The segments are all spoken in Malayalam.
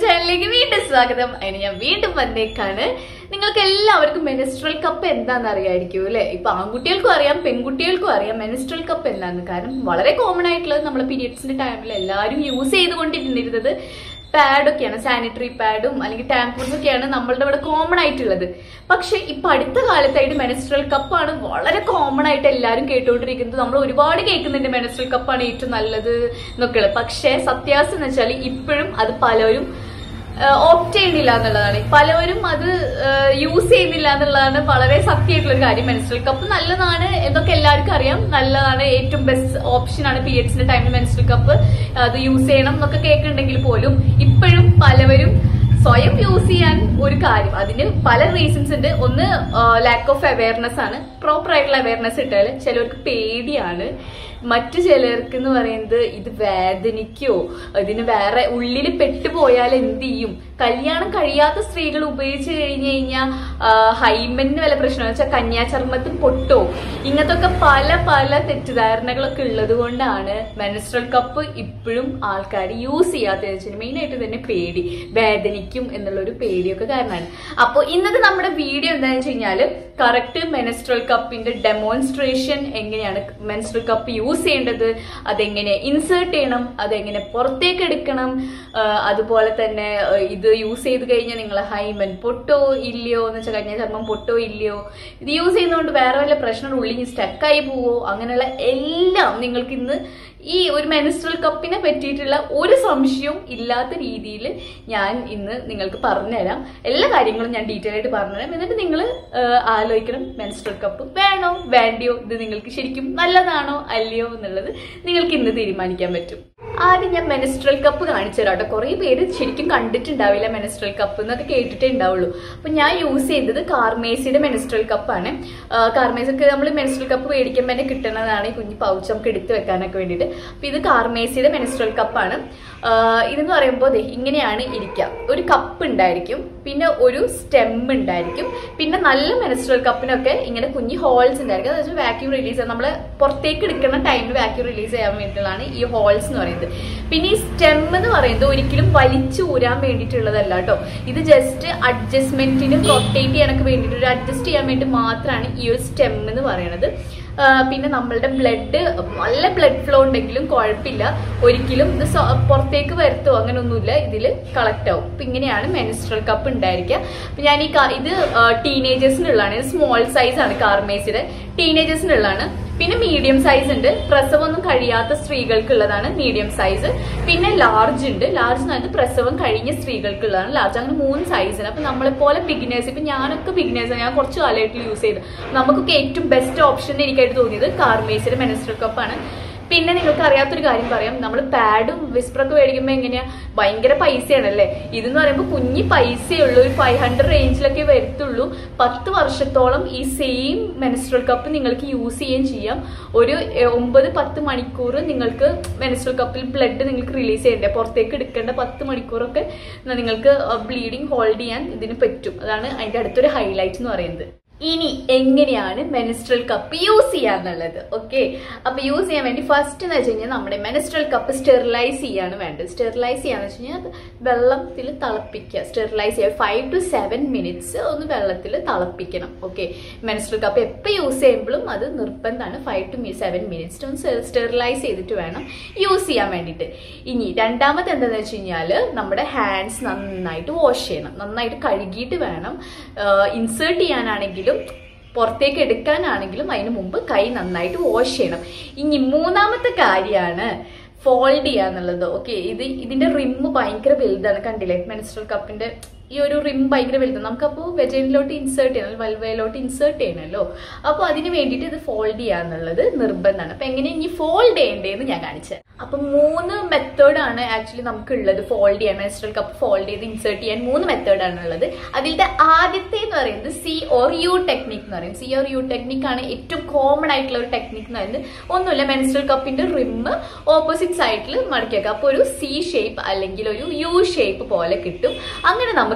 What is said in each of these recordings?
ചാനലിലേക്ക് വീണ്ടും സ്വാഗതം അതിന് ഞാൻ വീണ്ടും വന്നേക്കാണ് നിങ്ങൾക്ക് എല്ലാവർക്കും മെനിസ്ട്രൽ കപ്പ് എന്താണെന്ന് അറിയായിരിക്കും അല്ലെ ഇപ്പൊ ആൺകുട്ടികൾക്കും അറിയാം പെൺകുട്ടികൾക്കും അറിയാം മെനിസ്ട്രൽ കപ്പ് എന്താന്ന് കാരണം വളരെ കോമൺ ആയിട്ടുള്ളത് നമ്മളെ പീരിയഡ്സിന്റെ ടൈമിൽ എല്ലാവരും യൂസ് ചെയ്തുകൊണ്ടിരുന്നിരുന്നത് പാഡൊക്കെയാണ് സാനിറ്ററി പാഡും അല്ലെങ്കിൽ ടാമ്പൂൺസ് ഒക്കെയാണ് നമ്മളുടെ ഇവിടെ കോമൺ ആയിട്ടുള്ളത് പക്ഷെ ഇപ്പൊ അടുത്ത കാലത്തായിട്ട് മെനസ്ട്രൽ കപ്പാണ് വളരെ കോമൺ ആയിട്ട് എല്ലാവരും കേട്ടുകൊണ്ടിരിക്കുന്നത് നമ്മൾ ഒരുപാട് കേൾക്കുന്നുണ്ട് മെനസ്ട്രൽ കപ്പാണ് ഏറ്റവും നല്ലത് എന്നൊക്കെയുള്ളത് പക്ഷെ സത്യാവസ്ഥ എന്ന് വെച്ചാൽ ഇപ്പോഴും അത് പലരും ഓപ്റ്റ് ചെയ്യുന്നില്ല എന്നുള്ളതാണ് പലവരും അത് യൂസ് ചെയ്യുന്നില്ല എന്നുള്ളതാണ് വളരെ സത്യമായിട്ടുള്ള ഒരു കാര്യം മെൻസ്ട്രൽ കപ്പ് നല്ലതാണ് എന്നൊക്കെ എല്ലാവർക്കും അറിയാം നല്ലതാണ് ഏറ്റവും ബെസ്റ്റ് ഓപ്ഷൻ ആണ് പീരിയഡ്സിന്റെ ടൈമിൽ മെൻസ്ട്രൽ കപ്പ് അത് യൂസ് ചെയ്യണം എന്നൊക്കെ കേൾക്കുന്നുണ്ടെങ്കിൽ പോലും ഇപ്പോഴും പലവരും സ്വയം യൂസ് ചെയ്യാൻ ഒരു കാര്യം അതിന് പല റീസൺസ് ഉണ്ട് ഒന്ന് ലാക്ക് ഓഫ് അവയർനെസ് ആണ് പ്രോപ്പർ ആയിട്ടുള്ള അവയർനെസ് ഇട്ടാൽ ചിലർക്ക് പേടിയാണ് മറ്റു ചിലർക്ക് എന്ന് പറയുന്നത് ഇത് വേദനിക്കോ ഇതിന് വേറെ ഉള്ളിൽ പെട്ടുപോയാൽ എന്ത് ചെയ്യും കല്യാണം കഴിയാത്ത സ്ത്രീകൾ ഉപയോഗിച്ച് കഴിഞ്ഞു കഴിഞ്ഞാൽ ഹൈമന് വല്ല പ്രശ്നം വെച്ചാൽ കന്യാചർമ്മത്തിൽ പൊട്ടോ ഇങ്ങനത്തെ പല പല തെറ്റിദ്ധാരണകളൊക്കെ ഉള്ളത് കൊണ്ടാണ് മെനസ്ട്രൽ കപ്പ് ഇപ്പോഴും ആൾക്കാർ യൂസ് ചെയ്യാത്തത് വെച്ചാൽ മെയിൻ ആയിട്ട് തന്നെ പേടി വേദനിക്കും എന്നുള്ള ഒരു പേടിയൊക്കെ കാരണമാണ് അപ്പോൾ ഇന്നത്തെ നമ്മുടെ വീഡിയോ എന്താണെന്ന് വെച്ച് കഴിഞ്ഞാൽ കറക്റ്റ് മെനസ്ട്രൽ കപ്പിന്റെ ഡെമോൺസ്ട്രേഷൻ എങ്ങനെയാണ് മെനസ്ട്രൽ കപ്പ് യൂസ് ചെയ്യേണ്ടത് അതെങ്ങനെ ഇൻസേർട്ട് ചെയ്യണം അതെങ്ങനെ പുറത്തേക്ക് എടുക്കണം ആ, അതുപോലെ തന്നെ ആ, ഇത് യൂസ് ചെയ്ത് കഴിഞ്ഞാൽ നിങ്ങൾ ഹൈമൻ പൊട്ടോ ഇല്ലയോ എന്ന് വെച്ചാൽ കഴിഞ്ഞ ചർമ്മം പൊട്ടോ ഇല്ലയോ ഇത് യൂസ് ചെയ്യുന്നതുകൊണ്ട് വേറെ വല്ല പ്രശ്നം ഉള്ളിൽ സ്റ്റക്കായി പോവോ അങ്ങനെയുള്ള എല്ലാം നിങ്ങൾക്ക് ഇന്ന് ഈ ഒരു മെനിസ്ട്രൽ കപ്പിനെ പറ്റിയിട്ടുള്ള ഒരു സംശയവും ഇല്ലാത്ത രീതിയിൽ ഞാൻ ഇന്ന് നിങ്ങൾക്ക് പറഞ്ഞുതരാം എല്ലാ കാര്യങ്ങളും ഞാൻ ഡീറ്റെയിൽ ആയിട്ട് പറഞ്ഞുതരാം എന്നിട്ട് നിങ്ങൾ ആലോചിക്കണം മെനിസ്ട്രൽ കപ്പ് വേണോ വേണ്ടിയോ ഇത് നിങ്ങൾക്ക് ശരിക്കും നല്ലതാണോ അല്ലയോ എന്നുള്ളത് നിങ്ങൾക്ക് ഇന്ന് തീരുമാനിക്കാൻ പറ്റും ആദ്യം ഞാൻ മെനിസ്ട്രൽ കപ്പ് കാണിച്ചു തരാം കേട്ടോ കുറേ പേര് ശരിക്കും കണ്ടിട്ടുണ്ടാവില്ല മെനിസ്ട്രൽ കപ്പ് എന്നൊക്കെ കേട്ടിട്ടേ ഉണ്ടാവുള്ളൂ അപ്പൊ ഞാൻ യൂസ് ചെയ്തത് കാർമേസിയുടെ മെനിസ്ട്രൽ കപ്പാണ് കാർമേസൊക്കെ നമ്മൾ മെനിസ്ട്രൽ കപ്പ് മേടിക്കുമ്പോൾ തന്നെ കിട്ടുന്നതാണ് ഈ കുഞ്ഞു പൗച്ച് നമുക്ക് എടുത്തു വെക്കാനൊക്കെ വേണ്ടിയിട്ട് അപ്പൊ ഇത് കാർമേസിയുടെ മെനിസ്ട്രൽ കപ്പാണ് ഇതെന്ന് പറയുമ്പോൾ ദേ ഇങ്ങനെയാണ് ഇരിക്കുക ഒരു കപ്പ് ഉണ്ടായിരിക്കും പിന്നെ ഒരു സ്റ്റെം ഉണ്ടായിരിക്കും പിന്നെ നല്ല മെനിസ്ട്രൽ കപ്പിനൊക്കെ ഇങ്ങനെ കുഞ്ഞു ഹോൾസ് ഉണ്ടായിരിക്കും അതായത് വാക്യൂം റിലീസ് നമ്മൾ പുറത്തേക്ക് എടുക്കുന്ന ടൈമിൽ വാക്യൂം റിലീസ് ചെയ്യാൻ വേണ്ടിയിട്ടുള്ളതാണ് ഈ ഹോൾസ് എന്ന് പറയുന്നത് പിന്നെ ഈ സ്റ്റെം എന്ന് പറയുന്നത് ഒരിക്കലും വലിച്ചു ഊരാൻ വേണ്ടിയിട്ടുള്ളതല്ല കേട്ടോ ഇത് ജസ്റ്റ് അഡ്ജസ്റ്റ്മെന്റിനും റൊട്ടേറ്റ് ചെയ്യാനൊക്കെ വേണ്ടിയിട്ട് ഒരു അഡ്ജസ്റ്റ് ചെയ്യാൻ വേണ്ടി മാത്രമാണ് ഈ ഒരു സ്റ്റെം എന്ന് പറയുന്നത് ആ, പിന്നെ നമ്മളുടെ ബ്ലഡ് നല്ല ബ്ലഡ് ഫ്ലോ ഉണ്ടെങ്കിലും കുഴപ്പമില്ല ഒരിക്കലും ഇത് സ്വ- പുറത്തേക്ക് വരുത്തോ അങ്ങനെ ഒന്നുമില്ല ഇതിൽ കളക്ട് ആവും അപ്പൊ ഇങ്ങനെയാണ് മെനിസ്ട്രൽ കപ്പ് ഉണ്ടായിരിക്കുക അപ്പൊ ഞാൻ ഈ കാ- ഇത് ടീനേജേഴ്സിനുള്ളതാണ് ഇത് സ്മോൾ സൈസ് ആണ് കാർമേസിയുടെ ടീനേജേഴ്സിനുള്ളതാണ് പിന്നെ മീഡിയം സൈസ് ഉണ്ട് പ്രസവമൊന്നും കഴിയാത്ത സ്ത്രീകൾക്കുള്ളതാണ് മീഡിയം സൈസ് പിന്നെ ലാർജ് ഉണ്ട് ലാർജ് എന്ന് പറയുന്നത് പ്രസവം കഴിഞ്ഞ സ്ത്രീകൾക്കുള്ളതാണ് ലാർജ് അങ്ങനെ മൂന്ന് സൈസിന് അപ്പൊ നമ്മളെ പോലെ ബിഗിനേഴ്സ് ഇപ്പൊ ഞാനൊക്കെ ബിഗിനേഴ്സ് ഞാൻ കുറച്ച് കാലമായിട്ട് യൂസ് ചെയ്ത് നമുക്കൊക്കെ ഏറ്റവും ബെസ്റ്റ് ഓപ്ഷൻ എനിക്കായിട്ട് തോന്നിയത് കാർമേസിയുടെ മെനസ്ട്രൽ കപ്പാണ് പിന്നെ നിങ്ങൾക്ക് അറിയാത്തൊരു കാര്യം പറയാം നമ്മൾ പാഡും വിസ്പറൊക്കെ മേടിക്കുമ്പോൾ എങ്ങനെയാ ഭയങ്കര പൈസയാണല്ലേ ഇതെന്ന് പറയുമ്പോൾ കുഞ്ഞി പൈസയുള്ളൂ ഒരു ഫൈവ് ഹൺഡ്രഡ് റേഞ്ചിലൊക്കെ വരത്തുള്ളൂ പത്ത് വർഷത്തോളം ഈ സെയിം മെനസ്ട്രൽ കപ്പ് നിങ്ങൾക്ക് യൂസ് ചെയ്യുകയും ചെയ്യാം ഒരു എ, ഒമ്പത് പത്ത് മണിക്കൂർ നിങ്ങൾക്ക് മെനസ്ട്രൽ കപ്പിൽ ബ്ലഡ് നിങ്ങൾക്ക് റിലീസ് ചെയ്യണ്ടേ പുറത്തേക്ക് എടുക്കേണ്ട പത്ത് മണിക്കൂറൊക്കെ നിങ്ങൾക്ക് ബ്ലീഡിങ് ഹോൾഡ് ചെയ്യാൻ ഇതിന് പറ്റും അതാണ് അതിന്റെ അടുത്തൊരു ഹൈലൈറ്റ് എന്ന് പറയുന്നത് ഇനി എങ്ങനെയാണ് മെനിസ്ട്രൽ കപ്പ് യൂസ് ചെയ്യാന്നുള്ളത് ഓക്കെ അപ്പൊ യൂസ് ചെയ്യാൻ വേണ്ടി ഫസ്റ്റ് എന്ന് വെച്ച് കഴിഞ്ഞാൽ നമ്മുടെ മെനിസ്ട്രൽ കപ്പ് സ്റ്റെറിലൈസ് ചെയ്യാണ് വേണ്ടത് സ്റ്റെറിലൈസ് ചെയ്യാന്ന് വെച്ച് കഴിഞ്ഞാൽ അത് വെള്ളത്തിൽ തിളപ്പിക്കുക സ്റ്റെറിലൈസ് ചെയ്യുക ഫൈവ് ടു സെവൻ മിനിറ്റ്സ് ഒന്ന് വെള്ളത്തിൽ തിളപ്പിക്കണം ഓക്കെ മെനിസ്ട്രൽ കപ്പ് എപ്പോൾ യൂസ് ചെയ്യുമ്പോഴും അത് നിർബന്ധമാണ് ഫൈവ് ടു സെവൻ മിനിറ്റ്സ് ഒന്ന് സ്റ്റെറിലൈസ് ചെയ്തിട്ട് വേണം യൂസ് ചെയ്യാൻ വേണ്ടിയിട്ട് ഇനി രണ്ടാമത് എന്താണെന്ന് വെച്ച് കഴിഞ്ഞാൽ നമ്മുടെ ഹാൻഡ്സ് നന്നായിട്ട് വാഷ് ചെയ്യണം നന്നായിട്ട് കഴുകിയിട്ട് വേണം ഇൻസേർട്ട് ചെയ്യാനാണെങ്കിലും പുറത്തേക്ക് എടുക്കാനാണെങ്കിലും അതിന് മുമ്പ് കൈ നന്നായിട്ട് വാഷ് ചെയ്യണം ഇനി മൂന്നാമത്തെ കാര്യമാണ് ഫോൾഡ് ചെയ്യാന്നുള്ളത് ഓക്കെ ഇത് ഇതിന്റെ റിമ്മ് ഭയങ്കര വലുതാണ് കണ്ടില്ലേ മെൻസ്ട്രൽ കപ്പിന്റെ ഈ ഒരു റിം ഭയങ്കര വലുതാണ് നമുക്കപ്പോൾ വെജൈനിലോട്ട് ഇൻസേർട്ട് ചെയ്യണം വൽവയിലോട്ട് ഇൻസേർട്ട് ചെയ്യണമല്ലോ അപ്പോൾ അതിന് വേണ്ടിയിട്ട് ഇത് ഫോൾഡ് ചെയ്യാന്നുള്ളത് നിർബന്ധമാണ് അപ്പൊ എങ്ങനെ ഇനി ഫോൾഡ് ചെയ്യേണ്ടതെന്ന് ഞാൻ കാണിച്ചത് അപ്പൊ മൂന്ന് മെത്തേഡാണ് ആക്ച്വലി നമുക്ക് ഉള്ളത് ഫോൾഡ് ചെയ്യാൻ മെൻസ്ട്രൽ കപ്പ് ഫോൾഡ് ചെയ്ത് ഇൻസേർട്ട് ചെയ്യാൻ മൂന്ന് മെത്തേഡാണ് ഉള്ളത് അതിന്റെ ആദ്യത്തെ എന്ന് പറയുന്നത് സി ഓർ യു ടെക്നിക് എന്ന് പറയും സി ഓർ യു ടെക്നിക് ആണ് ഏറ്റവും കോമൺ ആയിട്ടുള്ള ഒരു ടെക്നിക് എന്ന് പറയുന്നത് ഒന്നുമില്ല മെൻസ്ട്രൽ കപ്പിന്റെ റിമ്മ് ഓപ്പോസിറ്റ് സൈഡിൽ മടക്കി വെക്കുക അപ്പോൾ ഒരു സി ഷേപ്പ് അല്ലെങ്കിൽ ഒരു യു ഷേപ്പ് പോലെ കിട്ടും അങ്ങനെ നമുക്ക്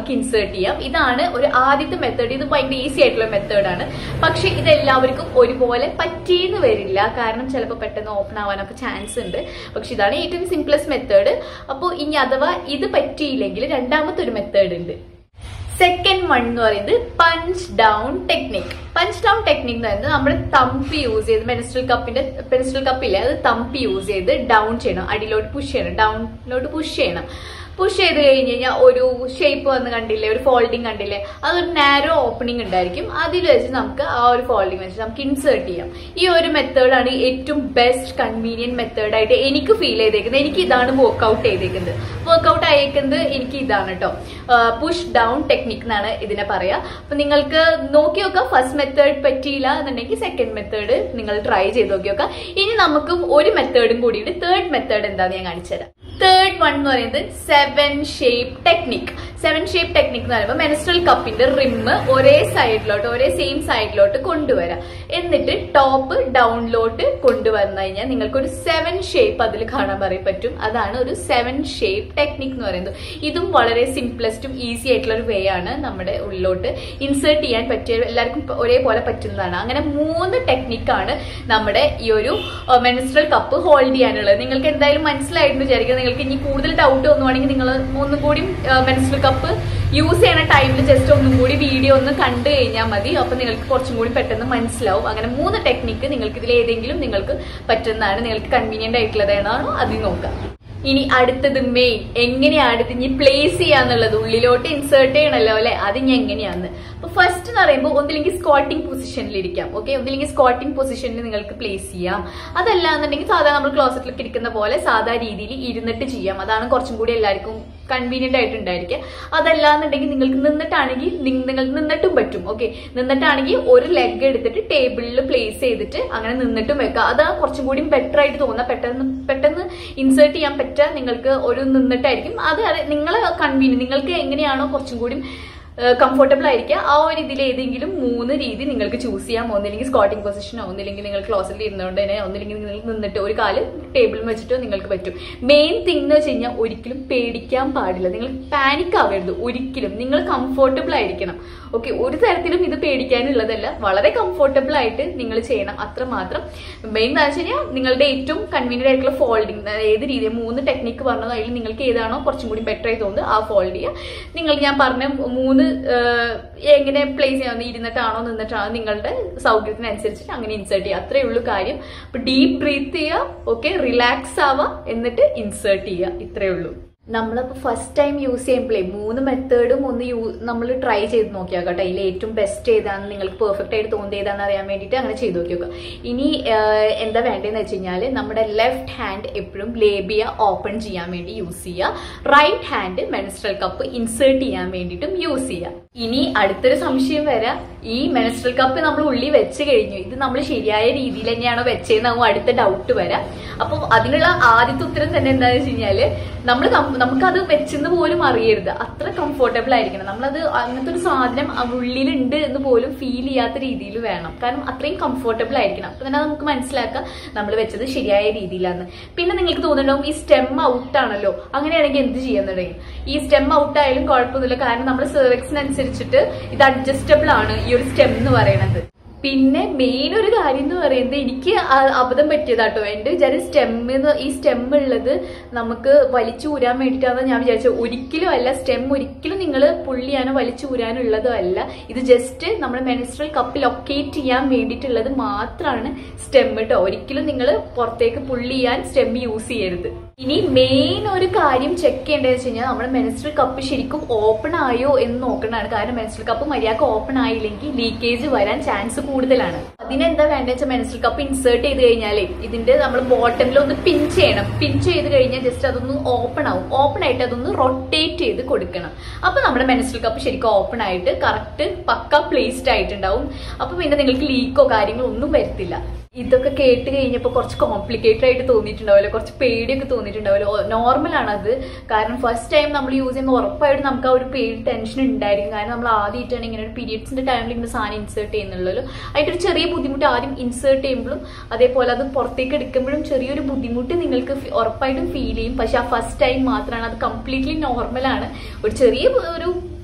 നമുക്ക് ഇൻസേർട്ട് ചെയ്യാം ഇതാണ് ഒരു ആദ്യത്തെ മെത്തേഡ് ഇത് ഭയങ്കര ഈസി ആയിട്ടുള്ള മെത്തേഡാണ് പക്ഷെ ഇത് എല്ലാവർക്കും ഒരുപോലെ പറ്റിയെന്ന് വരില്ല കാരണം ചിലപ്പോൾ പെട്ടെന്ന് ഓപ്പൺ ആവാനൊക്കെ ചാൻസ് ഉണ്ട് പക്ഷെ ഇതാണ് ഏറ്റവും സിംപ്ലസ്റ്റ് മെത്തേഡ് അപ്പോൾ ഇനി അഥവാ ഇത് പറ്റിയില്ലെങ്കിൽ രണ്ടാമത്തെ ഒരു മെത്തേഡ് ഉണ്ട് സെക്കൻഡ് വൺ എന്ന് പറയുന്നത് punch down technique punch down technique എന്ന് പറയുന്നത് നമ്മൾ തമ്പ് യൂസ് ചെയ്ത് മെനിസ്ട്രൽ കപ്പിന്റെ പെൻസിൽ കപ്പില്ലേ അത് തമ്പ് യൂസ് ചെയ്ത് ഡൗൺ ചെയ്യണം അടിയിലോട്ട് പുഷ് ചെയ്യണം ഡൗണിലോട്ട് പുഷ് ചെയ്യണം പുഷ് ചെയ്ത് കഴിഞ്ഞ് കഴിഞ്ഞാൽ ഒരു ഷേപ്പ് വന്ന് കണ്ടില്ലേ ഒരു ഫോൾഡിങ് കണ്ടില്ലേ അതൊരു നാരോ ഓപ്പണിംഗ് ഉണ്ടായിരിക്കും അതിൽ വെച്ച് നമുക്ക് ആ ഒരു ഫോൾഡിങ് വെച്ച് നമുക്ക് ഇൻസേർട്ട് ചെയ്യാം ഈ ഒരു മെത്തേഡാണ് ഏറ്റവും ബെസ്റ്റ് കൺവീനിയന്റ് മെത്തേഡായിട്ട് എനിക്ക് ഫീൽ ചെയ്തേക്കുന്നത് എനിക്ക് ഇതാണ് വർക്ക്ഔട്ട് ചെയ്തേക്കുന്നത് വർക്ക്ഔട്ട് ആയേക്കുന്നത് എനിക്ക് ഇതാണ് കേട്ടോ പുഷ് ഡൗൺ ടെക്നിക് എന്നാണ് ഇതിനെ പറയാ അപ്പൊ നിങ്ങൾക്ക് നോക്കി നോക്കാം ഫസ്റ്റ് മെത്തേഡ് പറ്റിയില്ല എന്നുണ്ടെങ്കിൽ സെക്കൻഡ് മെത്തേഡ് നിങ്ങൾ ട്രൈ ചെയ്ത് നോക്കി നോക്കാം ഇനി നമുക്ക് ഒരു മെത്തേഡും കൂടിയിട്ട് തേർഡ് മെത്തേഡ് എന്താന്ന് ഞാൻ കാണിച്ചു തരാം തേർഡ് വൺ എന്ന് പറയുന്നത് seven shape technique seven shape technique എന്ന് പറയുമ്പോൾ മെനസ്ട്രൽ കപ്പിന്റെ റിമ്മ് ഒരേ സൈഡിലോട്ട് ഒരേ സെയിം സൈഡിലോട്ട് കൊണ്ടുവരാം എന്നിട്ട് ടോപ്പ് ഡൗണിലോട്ട് കൊണ്ടുവന്നു കഴിഞ്ഞാൽ നിങ്ങൾക്ക് ഒരു സെവൻ ഷേപ്പ് അതിൽ കാണാൻ പറയാൻ പറ്റും അതാണ് ഒരു സെവൻ ഷേപ്പ് ടെക്നിക് എന്ന് പറയുന്നത് ഇതും വളരെ സിംപ്ലസ്റ്റും ഈസി ആയിട്ടുള്ള ഒരു വേ ആണ് നമ്മുടെ ഉള്ളിലോട്ട് ഇൻസേർട്ട് ചെയ്യാൻ പറ്റിയ എല്ലാവർക്കും ഒരേപോലെ പറ്റുന്നതാണ് അങ്ങനെ മൂന്ന് ടെക്നിക്കാണ് നമ്മുടെ ഈ ഒരു മെനസ്ട്രൽ കപ്പ് ഹോൾഡ് ചെയ്യാനുള്ളത് നിങ്ങൾക്ക് എന്തായാലും മനസ്സിലായിരുന്നു വിചാരിക്കുക നിങ്ങൾക്ക് ഇനി കൂടുതൽ ഡൗട്ട് തോന്നുവാണെങ്കിൽ നിങ്ങൾ ഒന്നും കൂടി മെനസ്ട്രൽ കപ്പ് യൂസ് ചെയ്യണ ടൈമിൽ ജസ്റ്റ് ഒന്നും കൂടി വീഡിയോ ഒന്ന് കണ്ടു കഴിഞ്ഞാൽ മതി അപ്പൊ നിങ്ങൾക്ക് കുറച്ചും കൂടി പെട്ടെന്ന് മനസ്സിലാവും അങ്ങനെ മൂന്ന് ടെക്നിക്ക് നിങ്ങൾക്ക് ഇതിൽ ഏതെങ്കിലും നിങ്ങൾക്ക് പറ്റുന്നതാണ് നിങ്ങൾക്ക് കൺവീനിയന്റ് ആയിട്ടുള്ളത് ഏതാണോ അത് നോക്കാം ഇനി അടുത്തത് മെയിൻ എങ്ങനെയാണ് ഇത് ഇനി പ്ലേസ് ചെയ്യാന്നുള്ളത് ഉള്ളിലോട്ട് ഇൻസേർട്ട് ചെയ്യണല്ലോ അല്ലെ അത് ഇനി എങ്ങനെയാന്ന് അപ്പൊ ഫസ്റ്റ് എന്ന് പറയുമ്പോൾ ഒന്നില്ലെങ്കിൽ സ്ക്വാട്ടിംഗ് പൊസിഷനിൽ ഇരിക്കാം ഓക്കെ ഒന്നില്ലെങ്കിൽ സ്ക്വാട്ടിംഗ് പൊസിഷനിൽ നിങ്ങൾക്ക് പ്ലേസ് ചെയ്യാം അതല്ല എന്നുണ്ടെങ്കിൽ സാധാരണ നമ്മൾ ക്ലോസറ്റിലൊക്കെ ഇരിക്കുന്ന പോലെ സാധാ രീതിയിൽ ഇരുന്നിട്ട് ചെയ്യാം അതാണ് കുറച്ചും കൂടി എല്ലാവർക്കും കൺവീനിയന്റ് ആയിട്ടുണ്ടായിരിക്കുക അതല്ല എന്നുണ്ടെങ്കിൽ നിങ്ങൾക്ക് നിന്നിട്ടാണെങ്കിൽ നി- നിങ്ങൾക്ക് നിന്നിട്ടും പറ്റും ഓക്കെ നിന്നിട്ടാണെങ്കിൽ ഒരു ലെഗ് എടുത്തിട്ട് ടേബിളിൽ പ്ലേസ് ചെയ്തിട്ട് അങ്ങനെ നിന്നിട്ടും വെക്കുക അതാണ് കുറച്ചും കൂടി ബെറ്റർ ആയിട്ട് തോന്നുക പെട്ടെന്ന് പെട്ടെന്ന് ഇൻസേർട്ട് ചെയ്യാൻ പറ്റുക നിങ്ങൾക്ക് ഒരു നിന്നിട്ടായിരിക്കും അത് അത് നിങ്ങളെ കൺവീനിയൻ നിങ്ങൾക്ക് എങ്ങനെയാണോ കുറച്ചും കൂടി കംഫർട്ടബിൾ ആയിരിക്കുക ആ ഒരു ഇതിൽ ഏതെങ്കിലും മൂന്ന് രീതി നിങ്ങൾക്ക് ചൂസ് ചെയ്യാം ഒന്നില്ലെങ്കിൽ സ്കോട്ടിംഗ് പൊസിഷനോ ഒന്നില്ലെങ്കിൽ നിങ്ങൾ ക്ലോസറ്റിൽ ഇരുന്നുകൊണ്ട് തന്നെ ഒന്നില്ലെങ്കിൽ നിങ്ങൾ നിന്നിട്ട് ഒരു കാല് ടേബിളിൽ വെച്ചിട്ടോ നിങ്ങൾക്ക് പറ്റും മെയിൻ തിങ് എന്ന് വെച്ച് കഴിഞ്ഞാൽ ഒരിക്കലും പേടിക്കാൻ പാടില്ല നിങ്ങൾ പാനിക് ആവരുത് ഒരിക്കലും നിങ്ങൾ കംഫർട്ടബിൾ ആയിരിക്കണം ഓക്കെ ഒരു തരത്തിലും ഇത് പേടിക്കാനുള്ളതല്ല വളരെ കംഫർട്ടബിൾ ആയിട്ട് നിങ്ങൾ ചെയ്യണം അത്രമാത്രം മെയിൻ എന്താ വെച്ച് കഴിഞ്ഞാൽ നിങ്ങളുടെ ഏറ്റവും കൺവീനിയന്റ് ആയിട്ടുള്ള ഫോൾഡിങ് ഏത് രീതി മൂന്ന് ടെക്നിക്ക് പറഞ്ഞത് അതിൽ നിങ്ങൾക്ക് ഏതാണോ കുറച്ചും കൂടി ബെറ്റർ ആയി തോന്നുന്നത് ആ ഫോൾഡ് ചെയ്യുക നിങ്ങൾ ഞാൻ പറഞ്ഞ മൂന്ന് ആഹ്, എങ്ങനെ പ്ലേസ് ചെയ്യാവുന്ന ഇരുന്നിട്ടാണോ നിന്നിട്ടാണോ നിങ്ങളുടെ സൗകര്യത്തിനനുസരിച്ചിട്ട് അങ്ങനെ ഇൻസേർട്ട് ചെയ്യുക അത്രയേ ഉള്ളൂ കാര്യം അപ്പൊ ഡീപ്പ് ബ്രീത്ത് ചെയ്യുക ഓക്കെ റിലാക്സ് ആവുക എന്നിട്ട് ഇൻസേർട്ട് ചെയ്യുക ഇത്രയേ ഉള്ളൂ നമ്മളപ്പോൾ ഫസ്റ്റ് ടൈം യൂസ് ചെയ്യുമ്പോഴേ മൂന്ന് മെത്തേഡും ഒന്ന് യൂ നമ്മൾ ട്രൈ ചെയ്ത് നോക്കിയാൽ കേട്ടോ അതിൽ ഏറ്റവും ബെസ്റ്റ് ഏതാണ് നിങ്ങൾക്ക് പെർഫെക്റ്റ് ആയിട്ട് തോന്നിയത് ഏതാണെന്ന് അറിയാൻ വേണ്ടിയിട്ട് അങ്ങനെ ചെയ്ത് നോക്കി നോക്കുക ഇനി ആഹ്, എന്താ വേണ്ടതെന്ന് വെച്ച് കഴിഞ്ഞാൽ നമ്മുടെ ലെഫ്റ്റ് ഹാൻഡ് എപ്പോഴും ലേബിയ ഓപ്പൺ ചെയ്യാൻ വേണ്ടി യൂസ് ചെയ്യുക right hand menstrual cup insert ചെയ്യാൻ വേണ്ടിയിട്ടും യൂസ് ചെയ്യുക ഇനി അടുത്തൊരു സംശയം വരാം ഈ മെൻസ്ട്രൽ കപ്പ് നമ്മൾ ഉള്ളി വെച്ച് കഴിഞ്ഞു ഇത് നമ്മൾ ശരിയായ രീതിയിൽ തന്നെയാണോ വെച്ചതെന്നാവും അടുത്ത ഡൗട്ട് വരാം അപ്പോൾ അതിനുള്ള ആദ്യത്തെ ഉത്തരം തന്നെ എന്താണെന്ന് വെച്ച് കഴിഞ്ഞാല് നമ്മൾ നമുക്കത് വെച്ചെന്ന് പോലും അറിയരുത് അത്ര കംഫർട്ടബിൾ ആയിരിക്കണം നമ്മളത് അങ്ങനത്തെ ഒരു സാധനം ആ ഉള്ളിലുണ്ട് എന്ന് പോലും ഫീൽ ചെയ്യാത്ത രീതിയിൽ വേണം കാരണം അത്രയും കംഫർട്ടബിൾ ആയിരിക്കണം അപ്പൊ തന്നെ നമുക്ക് മനസ്സിലാക്കാം നമ്മൾ വെച്ചത് ശരിയായ രീതിയിലാണ് പിന്നെ നിങ്ങൾക്ക് തോന്നുന്നുണ്ടാവും ഈ സ്റ്റെം ഔട്ട് ആണല്ലോ അങ്ങനെയാണെങ്കിൽ എന്ത് ചെയ്യാന്നുണ്ടെങ്കിൽ ഈ സ്റ്റെം ഔട്ട് ആയാലും കുഴപ്പമൊന്നുമില്ല കാരണം നമ്മുടെ സെർവിക്സിനനുസരിച്ചിട്ട് ഇത് അഡ്ജസ്റ്റബിൾ ആണ് ഈ ഒരു സ്റ്റെം എന്ന് പറയുന്നത് പിന്നെ മെയിൻ ഒരു കാര്യം എന്ന് പറയുന്നത് എനിക്ക് ആ- അബദ്ധം പറ്റിയതാട്ടോ എന്റെ വിചാരം സ്റ്റെമ്മിന്ന് ഈ സ്റ്റെം ഉള്ളത് നമുക്ക് വലിച്ചു ഊരാൻ വേണ്ടിയിട്ടാണ് ഞാൻ വിചാരിച്ചത് ഒരിക്കലും അല്ല സ്റ്റെം ഒരിക്കലും നിങ്ങൾ പുള്ളിയാനോ വലിച്ചു ഊരാനോ ഉള്ളതോ അല്ല ഇത് ജസ്റ്റ് നമ്മുടെ മെനിസ്ട്രൽ കപ്പ് ലൊക്കേറ്റ് ചെയ്യാൻ വേണ്ടിയിട്ടുള്ളത് മാത്രമാണ് സ്റ്റെം കേട്ടോ ഒരിക്കലും നിങ്ങൾ പുറത്തേക്ക് പുള്ളി ചെയ്യാൻ സ്റ്റെം യൂസ് ചെയ്യരുത് ഇനി മെയിൻ ഒരു കാര്യം ചെക്ക് ചെയ്യേണ്ടത് വെച്ച് കഴിഞ്ഞാൽ നമ്മുടെ മെനിസ്ട്രൽ കപ്പ് ശരിക്കും ഓപ്പൺ ആയോ എന്ന് നോക്കണതാണ് കാരണം മെനിസ്ട്രൽ കപ്പ് മര്യാദക്ക് ഓപ്പൺ ആയില്ലെങ്കിൽ ലീക്കേജ് വരാൻ ചാൻസ് കൂടുതലാണ് അതിനെന്താ വേണ്ടത് വെച്ചാൽ മെനിസ്ട്രൽ കപ്പ് ഇൻസേർട്ട് ചെയ്ത് കഴിഞ്ഞാലേ ഇതിന്റെ നമ്മൾ ബോട്ടമിൽ ഒന്ന് പിൻ ചെയ്യണം പിൻ ചെയ്ത് കഴിഞ്ഞാൽ ജസ്റ്റ് അതൊന്ന് ഓപ്പൺ ആവും ഓപ്പൺ ആയിട്ട് അതൊന്ന് റൊട്ടേറ്റ് ചെയ്ത് കൊടുക്കണം അപ്പൊ നമ്മുടെ മെനിസ്ട്രൽ കപ്പ് ശരിക്കും ഓപ്പൺ ആയിട്ട് കറക്റ്റ് പക്ക പ്ലേസ്ഡ് ആയിട്ടുണ്ടാവും അപ്പൊ പിന്നെ നിങ്ങൾക്ക് ലീക്കോ കാര്യങ്ങളോ ഒന്നും വരത്തില്ല ഇതൊക്കെ കേട്ട് കഴിഞ്ഞപ്പോൾ കുറച്ച് കോംപ്ലിക്കേറ്റഡ് ആയിട്ട് തോന്നിയിട്ടുണ്ടാവില്ല കുറച്ച് പേടിയൊക്കെ തോന്നിയിട്ടുണ്ടാവില്ല നോർമൽ ആണ് അത് കാരണം ഫസ്റ്റ് ടൈം നമ്മൾ യൂസ് ചെയ്യുമ്പോൾ ഉറപ്പായിട്ടും നമുക്ക് ആ ഒരു പേടി ടെൻഷൻ ഉണ്ടായിരിക്കും കാരണം നമ്മൾ ആദ്യമായിട്ടാണ് ഇങ്ങനെ ഒരു പീരിയഡ്സിന്റെ ടൈമിൽ ഇങ്ങനെ സാധനം ഇൻസേർട്ട് ചെയ്യുന്നുള്ളൂ അതിന്റെ ഒരു ചെറിയ ബുദ്ധിമുട്ട് ആദ്യം ഇൻസേർട്ട് ചെയ്യുമ്പോഴും അതേപോലെ അത് പുറത്തേക്ക് എടുക്കുമ്പോഴും ചെറിയൊരു ബുദ്ധിമുട്ട് നിങ്ങൾക്ക് ഫി- ഉറപ്പായിട്ടും ഫീൽ ചെയ്യും പക്ഷെ ആ ഫസ്റ്റ് ടൈം മാത്രമാണ് അത് കംപ്ലീറ്റ്ലി നോർമലാണ് ഒരു ചെറിയ ഒരു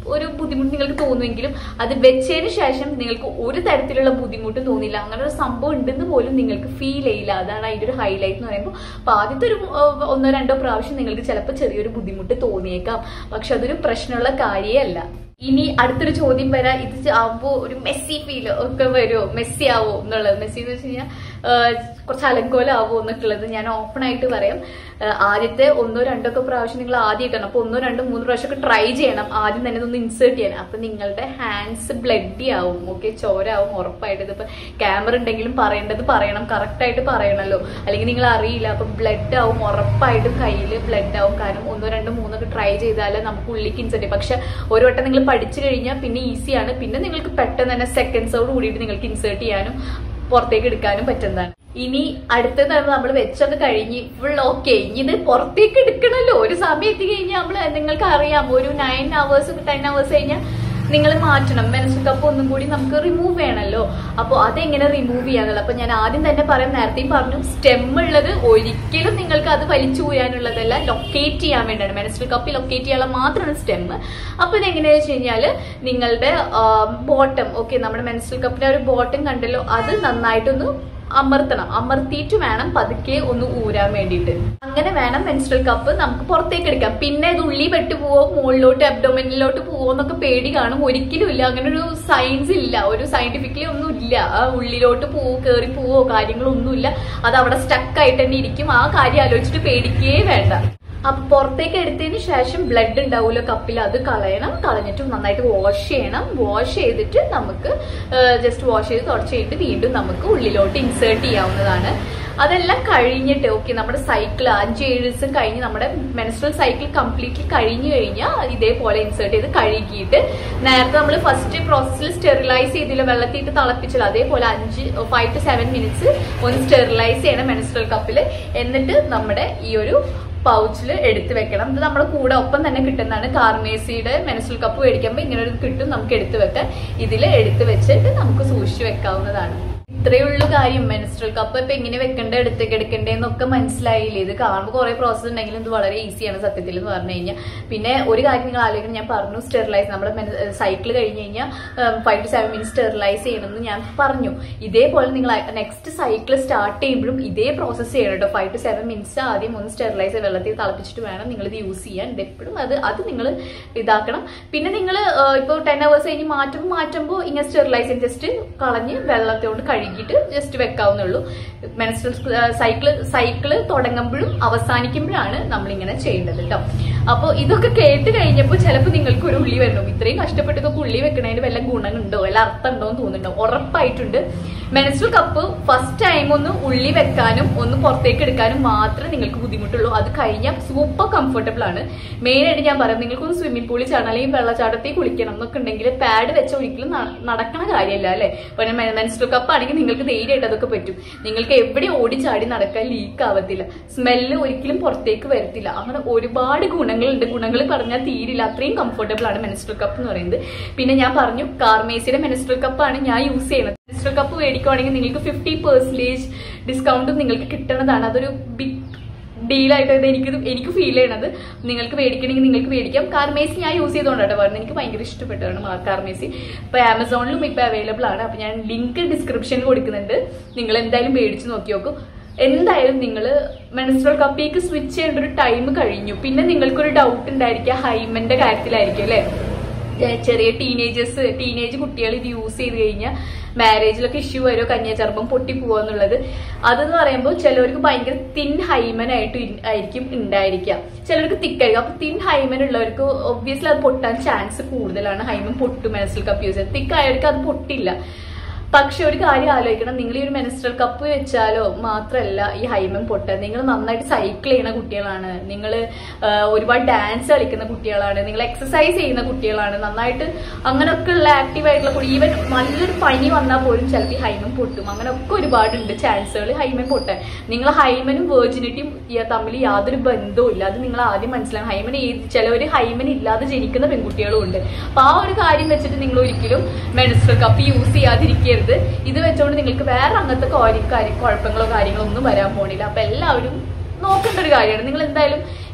ഒരു ബുദ്ധിമുട്ട് നിങ്ങൾക്ക് തോന്നുമെങ്കിലും അത് വെച്ചതിന് ശേഷം നിങ്ങൾക്ക് ഒരു തരത്തിലുള്ള ബുദ്ധിമുട്ടും തോന്നില്ല അങ്ങനെ ഒരു സംഭവം ഉണ്ടെന്ന് പോലും നിങ്ങൾക്ക് ഫീൽ ചെയ്യില്ല അതാണ് അതിന്റെ ഒരു ഹൈലൈറ്റ് എന്ന് പറയുമ്പോൾ അപ്പൊ ആദ്യത്തെ ഒരു ആ, ഒന്നോ രണ്ടോ പ്രാവശ്യം നിങ്ങൾക്ക് ചിലപ്പോൾ ചെറിയൊരു ബുദ്ധിമുട്ട് തോന്നിയേക്കാം പക്ഷെ അതൊരു പ്രശ്നമുള്ള കാര്യമല്ല ഇനി അടുത്തൊരു ചോദ്യം വരാം ഇത് ആവുമ്പോ ഒരു മെസ്സി ഫീൽ ഒക്കെ വരുമോ മെസ്സി ആവോ എന്നുള്ളത് മെസ്സി എന്ന് വെച്ച് കഴിഞ്ഞാൽ കുറച്ച് അലങ്കോലാവോ എന്നൊക്കെ ഉള്ളത് ഞാൻ ഓപ്പൺ ആയിട്ട് പറയാം ആ, ആദ്യത്തെ ഒന്നോ രണ്ടോ ഒക്കെ പ്രാവശ്യം നിങ്ങൾ ആദ്യമായിട്ടാണ് അപ്പൊ ഒന്നോ രണ്ടോ മൂന്ന് പ്രാവശ്യം ഒക്കെ ട്രൈ ചെയ്യണം ആദ്യം തന്നെ ഇതൊന്ന് ഇൻസേർട്ട് ചെയ്യണം അപ്പൊ നിങ്ങളുടെ ഹാൻഡ്സ് ബ്ലഡി ആവും ഓക്കെ ചോരാവും ഉറപ്പായിട്ട് ഇതിപ്പോ ക്യാമറ ഉണ്ടെങ്കിലും പറയേണ്ടത് പറയണം കറക്റ്റ് ആയിട്ട് പറയണല്ലോ അല്ലെങ്കിൽ നിങ്ങൾ അറിയില്ല അപ്പൊ ബ്ലഡ് ആവും ഉറപ്പായിട്ടും കയ്യിൽ ബ്ലഡ് ആവും കാരണം ഒന്നോ രണ്ടോ മൂന്നൊക്കെ ട്രൈ ചെയ്താലേ നമുക്ക് ഉള്ളിലേക്ക് ഇൻസേർട്ട് ചെയ്യും പക്ഷെ ഒരു വട്ടം നിങ്ങൾ പഠിച്ചു കഴിഞ്ഞാൽ പിന്നെ ഈസിയാണ് പിന്നെ നിങ്ങൾക്ക് പെട്ടെന്ന് തന്നെ സെക്കൻഡ്സോട് കൂടിയിട്ട് നിങ്ങൾക്ക് ഇൻസേർട്ട് ചെയ്യാനും പുറത്തേക്ക് എടുക്കാനും പറ്റുന്നതാണ് ഇനി അടുത്തതാണ് നമ്മൾ വെച്ചൊക്കെ കഴിഞ്ഞ് ഫുൾ ഓക്കെ ഇനി ഇത് പുറത്തേക്ക് എടുക്കണല്ലോ ഒരു സമയം എത്തി കഴിഞ്ഞാൽ നമ്മൾ നിങ്ങൾക്ക് അറിയാം ഒരു നയൻ അവേഴ്സ് ടെൻ അവേഴ്സ് കഴിഞ്ഞാൽ നിങ്ങൾ മാറ്റണം മെൻസ് കപ്പ് ഒന്നും കൂടി നമുക്ക് റിമൂവ് ചെയ്യണമല്ലോ അപ്പോൾ അതെങ്ങനെ റിമൂവ് ചെയ്യാന്നുള്ളത് അപ്പൊ ഞാൻ ആദ്യം തന്നെ പറയാം നേരത്തെയും പറഞ്ഞു സ്റ്റെം ഉള്ളത് ഒരിക്കലും നിങ്ങൾക്ക് അത് വലിച്ചു പോയാനുള്ളതല്ല ലൊക്കേറ്റ് ചെയ്യാൻ വേണ്ടിയാണ് മെൻസ്ട്രൽ കപ്പ് ലൊക്കേറ്റ് ചെയ്യാനുള്ള മാത്രമാണ് സ്റ്റെം അപ്പൊ ഇതെങ്ങനെയാണെന്ന് വെച്ച് കഴിഞ്ഞാല് നിങ്ങളുടെ ബോട്ടം ഓക്കെ നമ്മുടെ മെൻസ്ട്രൽ കപ്പിന്റെ ഒരു ബോട്ടം കണ്ടല്ലോ അത് നന്നായിട്ടൊന്ന് അമർത്തണം അമർത്തിയിട്ട് വേണം പതുക്കെ ഒന്ന് ഊരാൻ വേണ്ടിയിട്ട് അങ്ങനെ വേണം മെൻസ്ട്രൽ കപ്പ് നമുക്ക് പുറത്തേക്ക് എടുക്കാം പിന്നെ ഇത് ഉള്ളി പെട്ട് പോവോ മുകളിലോട്ട് അബ്ഡോമിനിലോട്ട് പോവോ എന്നൊക്കെ പേടി കാണും ഒരിക്കലും ഇല്ല അങ്ങനെ ഒരു സയൻസ് ഇല്ല ഒരു സയന്റിഫിക്കലി ഒന്നും ഇല്ല ആ ഉള്ളിലോട്ട് പോവോ കയറി പോവോ കാര്യങ്ങളൊന്നുമില്ല അത് അവിടെ സ്റ്റക്ക് ആയിട്ട് തന്നെ ഇരിക്കും ആ കാര്യം ആലോചിച്ചിട്ട് പേടിക്കേ വേണ്ട അപ്പൊ പുറത്തേക്ക് എടുത്തതിന് ശേഷം ബ്ലഡ് ഉണ്ടാവുമല്ലോ കപ്പിൽ അത് കളയണം കളഞ്ഞിട്ട് നന്നായിട്ട് വാഷ് ചെയ്യണം വാഷ് ചെയ്തിട്ട് നമുക്ക് ജസ്റ്റ് വാഷ് ചെയ്ത് തുടച്ച് കഴിഞ്ഞിട്ട് വീണ്ടും നമുക്ക് ഉള്ളിലോട്ട് ഇൻസേർട്ട് ചെയ്യാവുന്നതാണ് അതെല്ലാം കഴിഞ്ഞിട്ട് ഓക്കെ നമ്മുടെ സൈക്കിൾ അഞ്ച് ഏഴ് ദിവസം കഴിഞ്ഞ് നമ്മുടെ മെൻസ്ട്രൽ സൈക്കിൾ കംപ്ലീറ്റ്ലി കഴിഞ്ഞു കഴിഞ്ഞാൽ ഇതേപോലെ ഇൻസേർട്ട് ചെയ്ത് കഴുകിയിട്ട് നേരത്തെ നമ്മൾ ഫസ്റ്റ് പ്രോസസ്സിൽ സ്റ്റെറിലൈസ് ചെയ്തില്ല വെള്ളത്തിയിട്ട് തിളപ്പിച്ചല്ലോ അതേപോലെ അഞ്ച് ഫൈവ് ടു സെവൻ മിനിറ്റ്സ് ഒന്ന് സ്റ്റെറിലൈസ് ചെയ്യണം മെൻസ്ട്രൽ കപ്പിൽ എന്നിട്ട് നമ്മുടെ ഈ ഒരു പൗച്ചിൽ എടുത്തു വെക്കണം ഇത് നമ്മുടെ കൂടെ ഒപ്പം തന്നെ കിട്ടുന്നതാണ് കാർമേസിയുടെ മെനസ്ട്രൽ കപ്പ് മേടിക്കുമ്പോൾ ഇങ്ങനെ ഒരു കിട്ടും നമുക്ക് എടുത്തു വെക്കാൻ ഇതിൽ എടുത്തു വെച്ചിട്ട് നമുക്ക് സൂക്ഷിച്ചു വെക്കാവുന്നതാണ് ഇത്രയേ ഉള്ളൂ കാര്യം മെനസ്ട്രൽ കപ്പ് ഇപ്പൊ എങ്ങനെ വെക്കണ്ട എടുത്തേക്ക് എടുക്കണ്ടേന്നൊക്കെ മനസ്സിലായില്ലേ ഇത് കാണുമ്പോൾ കുറെ പ്രോസസ് ഉണ്ടെങ്കിലും ഇത് വളരെ ഈസിയാണ് സത്യത്തിൽ എന്ന് പറഞ്ഞു കഴിഞ്ഞാൽ പിന്നെ ഒരു കാര്യം നിങ്ങൾ ആലോചിക്കണം ഞാൻ പറഞ്ഞു സ്റ്റെറിലൈസ് നമ്മുടെ സൈക്കിൾ കഴിഞ്ഞ് കഴിഞ്ഞാൽ five to seven minute sterilise ചെയ്യണമെന്ന് ഞാൻ പറഞ്ഞു ഇതേപോലെ നിങ്ങൾ നെക്സ്റ്റ് സൈക്കിൾ സ്റ്റാർട്ട് ചെയ്യുമ്പോഴും ഇതേ പ്രോസസ്സ് ചെയ്യണം കേട്ടോ ഫൈവ് ടു സെവൻ മിനിറ്റ്സ് ആദ്യം ഒന്ന് സ്റ്റെറിലൈസ് വെള്ളത്തിൽ തിളപ്പിച്ചിട്ട് വേണം നിങ്ങൾ ഇത് യൂസ് ചെയ്യാൻ ഇത് എപ്പോഴും അത് അത് നിങ്ങൾ ഇതാക്കണം പിന്നെ നിങ്ങൾ ഇപ്പോൾ ടെൻ അവേഴ്സ് കഴിഞ്ഞ് മാറ്റുമ്പോൾ മാറ്റുമ്പോൾ ഇങ്ങനെ സ്റ്റെറിലൈസ് ചെയ്ത് ജസ്റ്റ് കളഞ്ഞ് വെള്ളത്തോണ്ട് കഴുകിയിട്ട് ജസ്റ്റ് വെക്കാവുന്നുള്ളൂ മെൻസ്ട്രൽ സൈക്കിൾ സൈക്കിള് തുടങ്ങുമ്പോഴും അവസാനിക്കുമ്പോഴാണ് നമ്മൾ ഇങ്ങനെ ചെയ്യേണ്ടത് കേട്ടോ അപ്പോൾ ഇതൊക്കെ കേട്ട് കഴിഞ്ഞപ്പോൾ ചിലപ്പോൾ നിങ്ങൾക്ക് ഒരു ഉള്ളി വരണം ഇത്രയും കഷ്ടപ്പെട്ട് ഇതൊക്കെ ഉള്ളി വെക്കണതിന് വല്ല ഗുണമുണ്ടോ വല്ല അർത്ഥം ഉണ്ടോ എന്ന് തോന്നുന്നുണ്ടോ ഉറപ്പായിട്ടുണ്ട് മെൻസ്ട്രൽ കപ്പ് ഫസ്റ്റ് ടൈം ഒന്ന് ഉള്ളി വെക്കാനും ഒന്ന് പുറത്തേക്ക് എടുക്കാനും മാത്രമേ നിങ്ങൾക്ക് ബുദ്ധിമുട്ടുള്ളൂ അത് കഴിഞ്ഞാൽ സൂപ്പർ കംഫർട്ടബിൾ ആണ് മെയിൻ ആയിട്ട് ഞാൻ പറയാം നിങ്ങൾക്കൊന്ന് സ്വിമ്മിംഗ് പൂളിൽ ചാടണം അല്ലെങ്കിൽ വെള്ളച്ചാട്ടത്തിൽ കുളിക്കണം എന്നൊക്കെ ഉണ്ടെങ്കിൽ പാഡ് വെച്ച ഒരിക്കലും ന- നടക്കണ കാര്യമല്ല അല്ലേ പിന്നെ മെൻസ്ട്രൽ കപ്പ് ആണെങ്കിൽ നിങ്ങൾക്ക് ധൈര്യമായിട്ട് അതൊക്കെ പറ്റും നിങ്ങൾക്ക് എവിടെ ഓടിച്ചാടി നടക്കാൻ ലീക്ക് ആവത്തില്ല സ്മെല്ല് ഒരിക്കലും പുറത്തേക്ക് വരത്തില്ല അങ്ങനെ ഒരുപാട് ഗുണങ്ങളുണ്ട് ഗുണങ്ങൾ പറഞ്ഞാൽ തീരില്ല അത്രയും കംഫർട്ടബിൾ ആണ് മെൻസ്ട്രൽ കപ്പ് എന്ന് പറയുന്നത് പിന്നെ ഞാൻ പറഞ്ഞു കാർമേസിയുടെ മെൻസ്ട്രൽ കപ്പാണ് ഞാൻ യൂസ് ചെയ്യുന്നത് മെൻസ്ട്രൽ കപ്പ് മേടിക്കുവാണെങ്കിൽ നിങ്ങൾക്ക് ഫിഫ്റ്റി പെർസെന്റേജ് ഡിസ്കൗണ്ട് നിങ്ങൾക്ക് കിട്ടണതാണ് അതൊരു ബിഗ് ഡീലായിട്ട് ഇത് എനിക്ക് എനിക്ക് ഫീൽ ചെയ്യണത് നിങ്ങൾക്ക് മേടിക്കണമെങ്കിൽ നിങ്ങൾക്ക് മേടിക്കാം കാർമേസി ഞാൻ യൂസ് ചെയ്തുകൊണ്ടാണ് പറഞ്ഞത് എനിക്ക് ഭയങ്കര ഇഷ്ടപ്പെട്ടതാണ് മാ- കാർമേസി ഇപ്പൊ ആമസോണിലും ഇപ്പൊ അവൈലബിൾ ആണ് അപ്പൊ ഞാൻ ലിങ്ക് ഡിസ്ക്രിപ്ഷനിൽ കൊടുക്കുന്നുണ്ട് നിങ്ങൾ എന്തായാലും മേടിച്ച് നോക്കി നോക്കൂ എന്തായാലും നിങ്ങൾ മെൻസ്ട്രൽ കപ്പിലേക്ക് സ്വിച്ച് ചെയ്യേണ്ട ഒരു ടൈം കഴിഞ്ഞു പിന്നെ നിങ്ങൾക്കൊരു ഡൗട്ട് ഉണ്ടായിരിക്കുക ഹൈമന്റെ കാര്യത്തിലായിരിക്കും അല്ലേ ഏ, ചെറിയ ടീനേജേഴ്സ് ടീനേജ് കുട്ടികൾ ഇത് യൂസ് ചെയ്ത് കഴിഞ്ഞാൽ മാരേജിലൊക്കെ ഇഷ്യൂ വരുമോ കന്യാചർമ്മം പൊട്ടി പോവാന്നുള്ളത് അതെന്ന് പറയുമ്പോൾ ചിലവർക്ക് ഭയങ്കര തിൻ ഹൈമൻ ആയിട്ട് ഇൻ- ആയിരിക്കും ഉണ്ടായിരിക്കുക ചിലർക്ക് തിക്കായിരിക്കും അപ്പൊ തിൻ ഹൈമൻ ഉള്ളവർക്ക് ഒബ്വിയസ്ലി അത് പൊട്ടാൻ ചാൻസ് കൂടുതലാണ് ഹൈമൻ പൊട്ടും മെനസ്ട്രൽ കപ്പ് യൂസ് ചെയ്ത് തിക്കായവർക്ക് അത് പൊട്ടില്ല പക്ഷെ ഒരു കാര്യം ആലോചിക്കണം നിങ്ങൾ ഈ ഒരു മെനസ്ട്രൽ കപ്പ് വെച്ചാലോ മാത്രമല്ല ഈ ഹൈമൻ പൊട്ടുക നിങ്ങൾ നന്നായിട്ട് സൈക്കിൾ ചെയ്യുന്ന കുട്ടികളാണ് നിങ്ങൾ ഒരുപാട് ഡാൻസ് കളിക്കുന്ന കുട്ടികളാണ് നിങ്ങൾ എക്സസൈസ് ചെയ്യുന്ന കുട്ടികളാണ് നന്നായിട്ട് അങ്ങനെയൊക്കെ ഉള്ള ആക്റ്റീവ് ആയിട്ടുള്ള കുട്ടി ഈവൻ നല്ലൊരു പനി വന്നാൽ പോലും ചിലപ്പോൾ ഈ ഹൈമൻ പൊട്ടും അങ്ങനെയൊക്കെ ഒരുപാടുണ്ട് ചാൻസുകൾ ഹൈമൻ പൊട്ടാൻ നിങ്ങൾ ഹൈമനും വേർജിനിറ്റിയും തമ്മിൽ യാതൊരു ബന്ധവും ഇല്ല അത് നിങ്ങൾ ആദ്യം മനസ്സിലാക്കണം ഹൈമൻ ഏത് ചിലവർ ഹൈമൻ ഇല്ലാതെ ജനിക്കുന്ന പെൺകുട്ടികളും ഉണ്ട് അപ്പൊ ആ ഒരു കാര്യം വെച്ചിട്ട് നിങ്ങൾ ഒരിക്കലും മെൻസ്ട്രൽ കപ്പ് യൂസ് ചെയ്യാതിരിക്കരുത് ഇത് വെച്ചുകൊണ്ട് നിങ്ങൾക്ക് വേറെ അങ്ങനത്തെ കാര്യം കാര്യം കുഴപ്പങ്ങളോ കാര്യങ്ങളോ ഒന്നും വരാൻ പോണില്ല അപ്പൊ എല്ലാവരും നോക്കേണ്ട ഒരു കാര്യമാണ് നിങ്ങൾ എന്തായാലും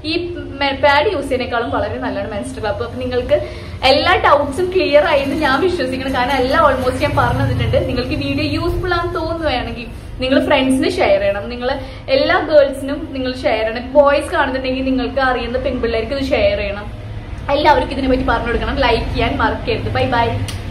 ഈ പാഡ് യൂസ് ചെയ്യുന്നതിനേക്കാളും വളരെ നല്ലതാണ് മെൻസ്ട്രൽ കപ്പ് അപ്പൊ നിങ്ങൾക്ക് എല്ലാ ഡൗട്ട്സും ക്ലിയർ ആയെന്ന് ഞാൻ വിശ്വസിക്കണം കാരണം എല്ലാം ഓൾമോസ്റ്റ് ഞാൻ പറഞ്ഞു തന്നിട്ടുണ്ട് നിങ്ങൾക്ക് വീഡിയോ യൂസ്ഫുൾ ആണെന്ന് തോന്നുകയാണെങ്കിൽ നിങ്ങൾ ഫ്രണ്ട്സിന് ഷെയർ ചെയ്യണം നിങ്ങൾ എല്ലാ ഗേൾസിനും നിങ്ങൾ ഷെയർ ചെയ്യണം ബോയ്സ് കാണുന്നുണ്ടെങ്കിൽ നിങ്ങൾക്ക് അറിയുന്ന പെൺപിള്ളേർക്ക് ഇത് ഷെയർ ചെയ്യണം എല്ലാവർക്കും ഇതിനെ പറ്റി പറഞ്ഞു കൊടുക്കണം ലൈക്ക് ചെയ്യാൻ മറക്കരുത് ബൈ ബൈ